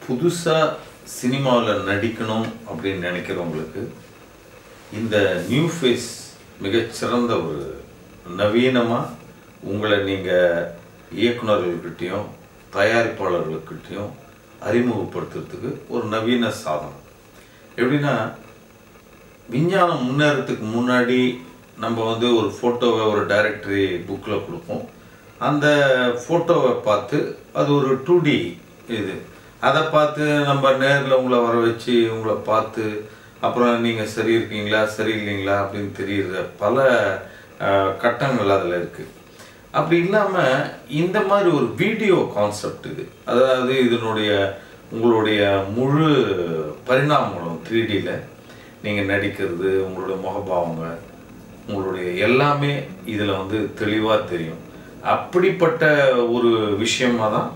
புதுசாக சினிமாவில் நடிக்கணும் அப்படின்னு நினைக்கிறவங்களுக்கு இந்த நியூ ஃபேஸ் மிகச்சிறந்த ஒரு நவீனமாக உங்களை நீங்கள் இயக்குனர்கள்கிட்டையும் தயாரிப்பாளர்கள்கிட்டையும் அறிமுகப்படுத்துறதுக்கு ஒரு நவீன சாதனம் எப்படின்னா விஞ்ஞானம் முன்னேறதுக்கு முன்னாடி நம்ம வந்து ஒரு ஃபோட்டோவை ஒரு டைரக்டரி புக்கில் கொடுப்போம் அந்த ஃபோட்டோவை பார்த்து அது ஒரு டூ டி இது அதை பார்த்து நம்ம நேரில் உங்களை வர வச்சு உங்களை பார்த்து அப்புறம் நீங்கள் சரி இருக்கீங்களா சரியில்லைங்களா அப்படின்னு தெரியுற பல அஹ், கட்டங்கள் அதில் இருக்குது அப்படி இல்லாமல் இந்த மாதிரி ஒரு வீடியோ கான்செப்ட் இது அதாவது இதனுடைய உங்களுடைய முழு பரிணாமங்களும் த்ரீ டியில் நீங்கள் நடிக்கிறது உங்களுடைய முகபாவங்க உங்களுடைய எல்லாமே இதில் வந்து தெளிவாக தெரியும் அப்படிப்பட்ட ஒரு விஷயமா தான்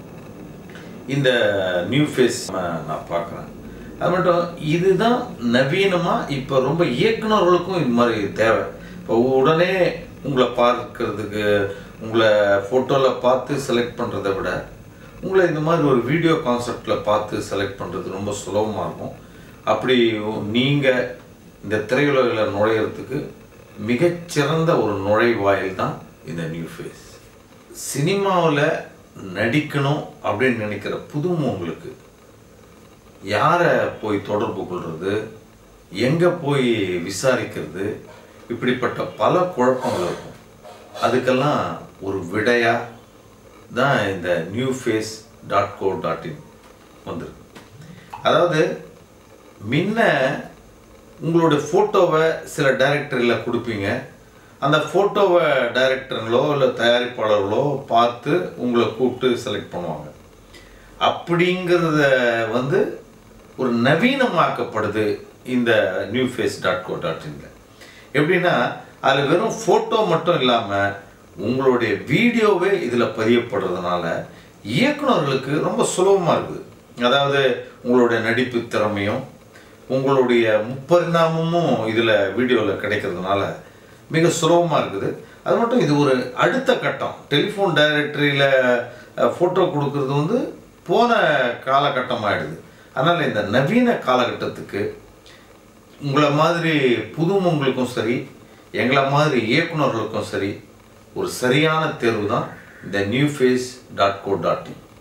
இந்த நியூ ஃபேஸ் நான் பார்க்குறேன் அது மட்டும் இதுதான் நவீனமாக இப்போ ரொம்ப இயக்குனர்களுக்கும் இது மாதிரி தேவை இப்போ உடனே உங்களை பார்க்கறதுக்கு உங்களை ஃபோட்டோவில் பார்த்து செலக்ட் பண்ணுறதை விட உங்களை இந்த மாதிரி ஒரு வீடியோ கான்செப்டில் பார்த்து செலக்ட் பண்ணுறது ரொம்ப சுலபமாக இருக்கும் அப்படி நீங்கள் இந்த திரையுலகில் நுழையிறதுக்கு மிகச்சிறந்த ஒரு நுழைவாயில் தான் இந்த நியூ ஃபேஸ் சினிமாவில் நடிக்கணும் அப்படின்னு நினைக்கிற புதுமுகங்களுக்கு யாரை போய் தொடர்பு கொள்வது எங்கே போய் விசாரிக்கிறது இப்படிப்பட்ட பல குழப்பங்கள் இருக்கும் அதுக்கெல்லாம் ஒரு விடையா தான் இந்த new face dot co dot in வந்திருக்கு அதாவது முன்ன உங்களுடைய ஃபோட்டோவை சில டைரக்டரில் கொடுப்பீங்க அந்த ஃபோட்டோவை டைரக்டருங்களோ இல்லை தயாரிப்பாளர்களோ பார்த்து உங்களை கூப்பிட்டு செலக்ட் பண்ணுவாங்க அப்படிங்கிறத வந்து ஒரு நவீனமாக்கப்படுது இந்த new face dot co dot இன்ல எப்படின்னா அதில் வெறும் ஃபோட்டோ மட்டும் இல்லாமல் உங்களுடைய வீடியோவே இதில் பதியப்படுறதுனால இயக்குனர்களுக்கு ரொம்ப சுலபமாக இருக்குது அதாவது உங்களுடைய நடிப்பு திறமையும் உங்களுடைய முப்பரிணாமமும் இதில் வீடியோவில் கிடைக்கிறதுனால மிக சுலபமாக இருக்குது அது மட்டும் இது ஒரு அடுத்த கட்டம் டெலிஃபோன் டைரக்டரியில் ஃபோட்டோ கொடுக்கறது வந்து போன காலகட்டம் ஆயிடுது அதனால் இந்த நவீன காலகட்டத்துக்கு உங்களை மாதிரி புதுமுங்களுக்கும் சரி எங்களை மாதிரி இயக்குனர்களுக்கும் சரி ஒரு சரியான தேர்வு தான் இந்த new face dot co dot இன்